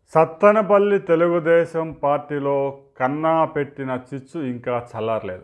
సత్తనపల్లి తెలుగుదేశం పార్టీలో కన్నా పెట్టిన చిచ్చు ఇంకా చల్లారలేదు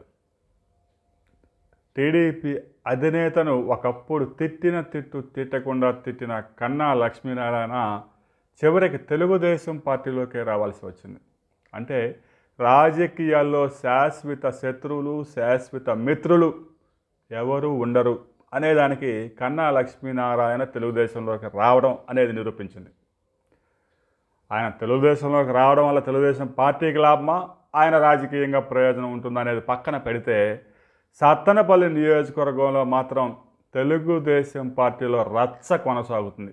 టీడీపీ అధినేతను ఒకప్పుడు తిట్టిన తిట్టు తిట్టకుండా తిట్టిన కన్నా లక్ష్మీనారాయణ చివరికి తెలుగుదేశం పార్టీలోకి రావాల్సి వచ్చింది అంటే రాజకీయాల్లో శాశ్వత శత్రువులు శాశ్వత మిత్రులు ఎవరు ఉండరు అనేదానికి కన్నా లక్ష్మీనారాయణ తెలుగుదేశంలోకి రావడం అనేది నిరూపించింది ఆయన తెలుగుదేశంలోకి రావడం వల్ల తెలుగుదేశం పార్టీకి లాభమా ఆయన రాజకీయంగా ప్రయోజనం ఉంటుందా అనేది పక్కన పెడితే సత్తనపల్లి నియోజకవర్గంలో మాత్రం తెలుగుదేశం పార్టీలో రచ్చ కొనసాగుతుంది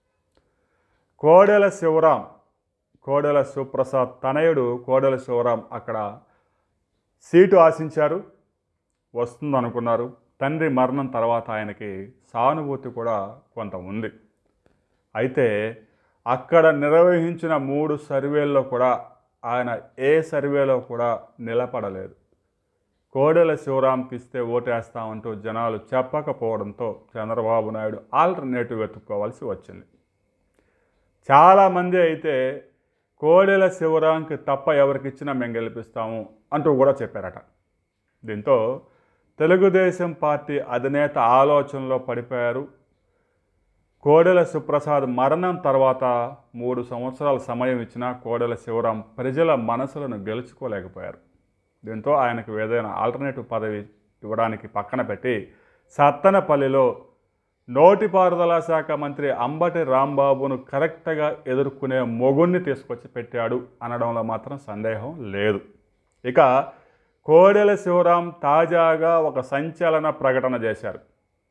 కోడెల శివరాం కోడెల సుప్రసాద్ తనయుడు కోడెల శివరాం అక్కడ సీటు ఆశించారు వస్తుందనుకున్నారు తండ్రి మరణం తర్వాత ఆయనకి సానుభూతి కూడా కొంత ఉంది అయితే అక్కడ నిర్వహించిన మూడు సర్వేల్లో కూడా ఆయన ఏ సర్వేలో కూడా నిలబడలేదు కోడెల శివరాంకి ఇస్తే ఓటేస్తామంటూ జనాలు చెప్పకపోవడంతో చంద్రబాబు నాయుడు ఆల్టర్నేటివ్ వెతుక్కోవాల్సి వచ్చింది చాలామంది అయితే కోడెల శివరాంకి తప్ప ఎవరికి ఇచ్చినా మేము గెలిపిస్తాము అంటూ కూడా చెప్పారట దీంతో తెలుగుదేశం పార్టీ అధినేత ఆలోచనలో పడిపోయారు కోడెల సుప్రసాద్ మరణం తర్వాత మూడు సంవత్సరాల సమయం ఇచ్చిన కోడెల శివరాం ప్రజల మనసులను గెలుచుకోలేకపోయారు దీంతో ఆయనకు ఏదైనా ఆల్టర్నేటివ్ పదవి ఇవ్వడానికి పక్కన పెట్టి సత్తనపల్లిలో నోటిపారుదల శాఖ మంత్రి అంబటి రాంబాబును కరెక్ట్గా ఎదుర్కొనే మొగుణ్ణి తీసుకొచ్చి పెట్టాడు అనడంలో మాత్రం సందేహం లేదు ఇక కోడెల శివరాం తాజాగా ఒక సంచలన ప్రకటన చేశారు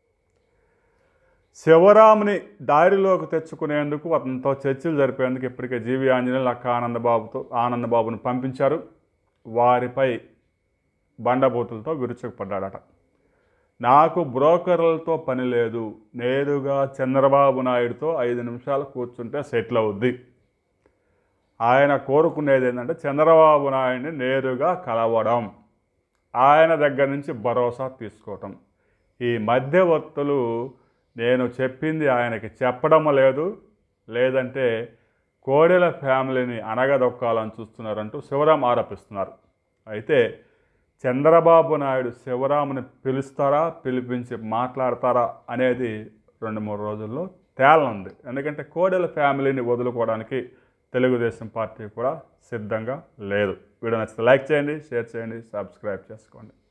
శివరాముని దారిలోకి తెచ్చుకునేందుకు అతనితో చర్చలు జరిపేందుకు ఇప్పటికే జీవి ఆంజనేయులు అక్క ఆనందబాబుతో ఆనందబాబును పంపించారు వారిపై బండబూతులతో విరుచుకుపడ్డాడట నాకు బ్రోకర్లతో పని లేదు నేరుగా చంద్రబాబు నాయుడుతో ఐదు నిమిషాలు కూర్చుంటే సెటిల్ అవుద్ది ఆయన కోరుకునేది ఏంటంటే చంద్రబాబు నాయుడిని నేరుగా కలవడం ఆయన దగ్గర నుంచి భరోసా తీసుకోవటం ఈ మధ్యవర్తులు నేను చెప్పింది ఆయనకి చెప్పడం లేదు లేదంటే కోడెల ఫ్యామిలీని అనగదొక్కాలని చూస్తున్నారంటూ శివరాం ఆరోపిస్తున్నారు అయితే చంద్రబాబు నాయుడు శివరాముని పిలుస్తారా పిలిపించి మాట్లాడతారా అనేది రెండు మూడు రోజుల్లో తేలనుంది ఎందుకంటే కోడెల ఫ్యామిలీని వదులుకోవడానికి తెలుగుదేశం పార్టీ కూడా సిద్ధంగా లేదు వీడియో నచ్చితే లైక్ చేయండి షేర్ చేయండి సబ్స్క్రైబ్ చేసుకోండి